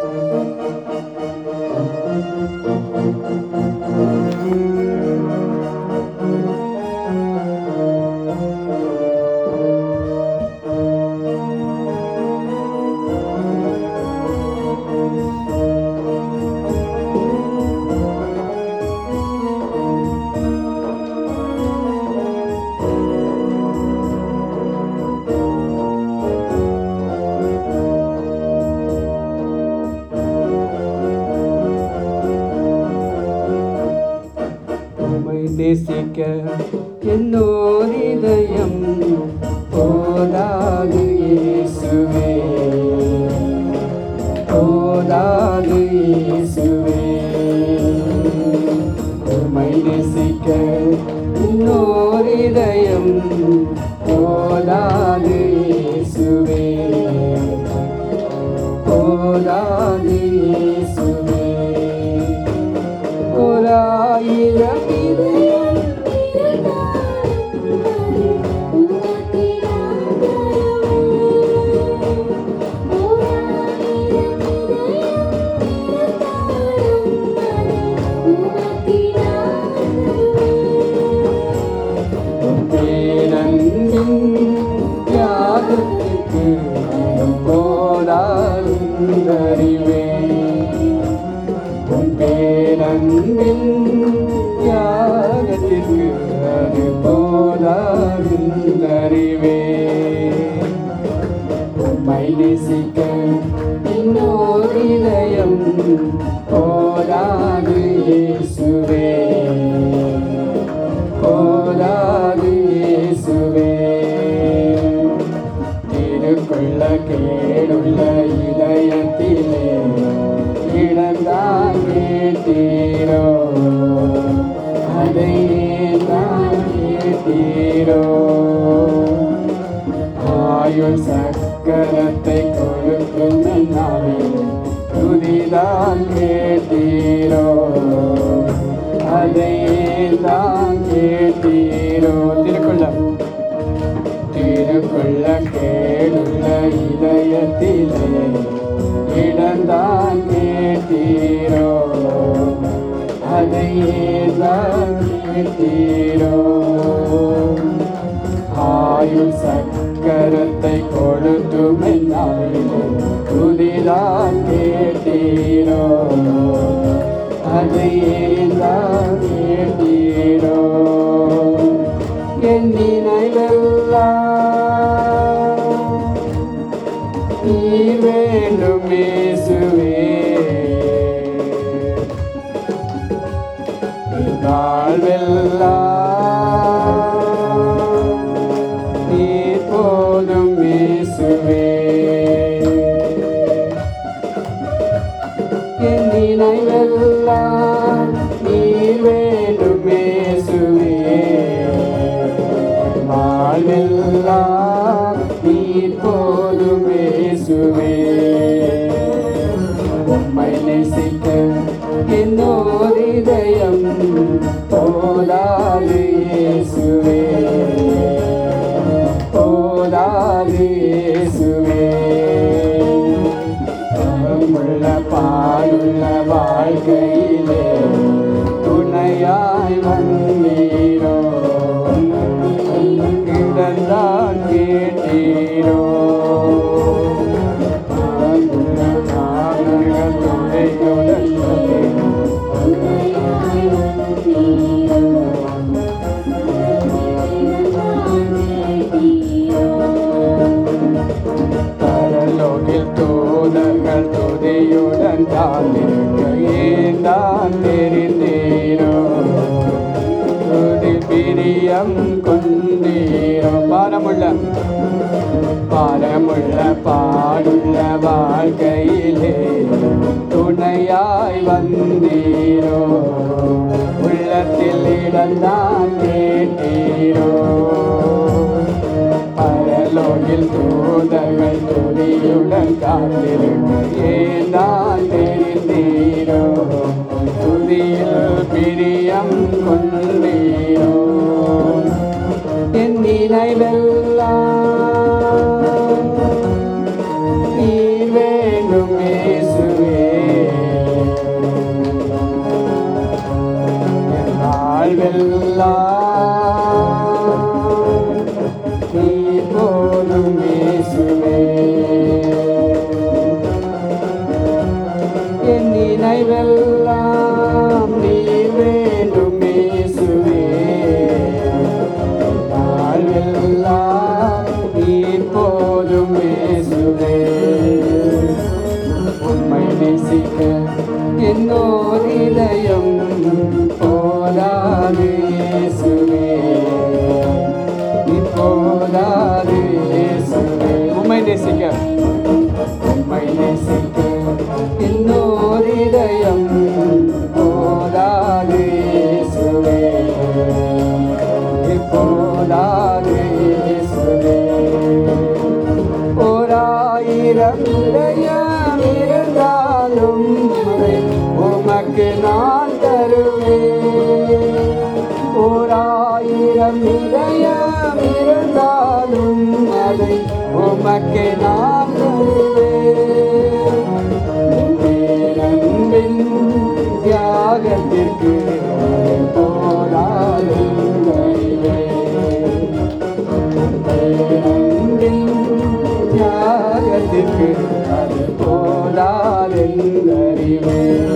உம்மை நேசிக்க என்னோர் இதயம் போதாது இயேசுவே போதாது இயேசுவே உம்மை நேசிக்க இன்னோர் இதயம் போதாது இயேசுவே போதாது இயேசுவே ஓராயிரம் இதயம் பேரன்பின் தியாகத்திற்கு போதாறிவே உன் பேரன்பின் தியாகத்திற்கு அது போதாறிவே உம்மை நேசிக்க இன்னொரு இதயம் போதாது இயேசுவே போதாது இயேசுவே திருக்குள்ள கேடுள்ள இதயத்திலே இடந்தான் கேட்டீரோ அதை தான் கேட்டீரோ ஆயுள் சக்கரத்தை கொடுக்கும் நாளில் துதிதான் கேட்டீரோ அதை தான் கேட்டீரோ திருக்குள்ள திருக்குள்ள கேடுள்ள இதயத்திலே இடந்தான் கேட்டீரோ அதை தான் கேட்டீரோ ஆயுள் சக்கரத்தை கொடுத்துமை துதிதான் கேட்டீரோ அதை தான் கேட்டீரோ என் நினைவெல்லாம் நீர் வேண்டும் இயேசுவே வாழ்வெல்லாம் நீர் போதும் இயேசுவே என் நினைவெல்லாம் நீர் வேண்டும் இயேசுவே வாழ்வெல்லாம் நீர் போதும் இயேசுவே உம்மை நேசிக்க என்னோர் இதயம் போதாது இயேசுவே போதாது இயேசுவே உள்ள பாலுள்ள வாழ்க்கையிலே துணையாய் வந்தீரோ இடந்தான் கேட்டீரோ பாலுள்ள காரணங்கள் துணையுடன் பரலோகில் தூதர்கள் துதியுடன் தாண்டிருக்க ஏந்தான் தெரிந்தீரோ துதி பிரியம் கொண்டீரோ பாரமுள்ள பாரமுள்ள பாடுள்ள வாழ்க்கையிலே துணையாய் வந்தீரோ உள்ளத்தில் இடந்தான் கேட்டீரோ பரலோகில் தூதர்கள் துதியுடன் காத்திருக்க ஏதான் தெரிந்தீரோ துதியில் பிரியம் கொண்டீரோ என் நினைவெல்லாம் நீர் வேண்டும் இயேசுவே இயேசுவே என் நினைவெல்லாம் நீ வேண்டும் இயேசுவே வாழ்வெல்லாம் நீ போதும் இயேசுவே உம்மை நேசிக்க என்னோர் இதயம் போதாது இயேசுவே நீ போதாது இயேசுவே உம்மை நேசிக்க உம்மை நேசிக்க இன்னோர் இதயம் போதாது இயேசுவே இப்போதாது இயேசுவே ஓராயிரம் இதயம் இருந்தாலும் அதை உமக்கு நான் தருவேன் ஓராயிரம் இதயம் இருந்தாலும் அதை உமக்கு நான் தருவேன் பேரன்பின் தியாகத்திற்கு அது போராது பேரன்பின் தியாகத்திற்கு அது போதாதென்றறிவே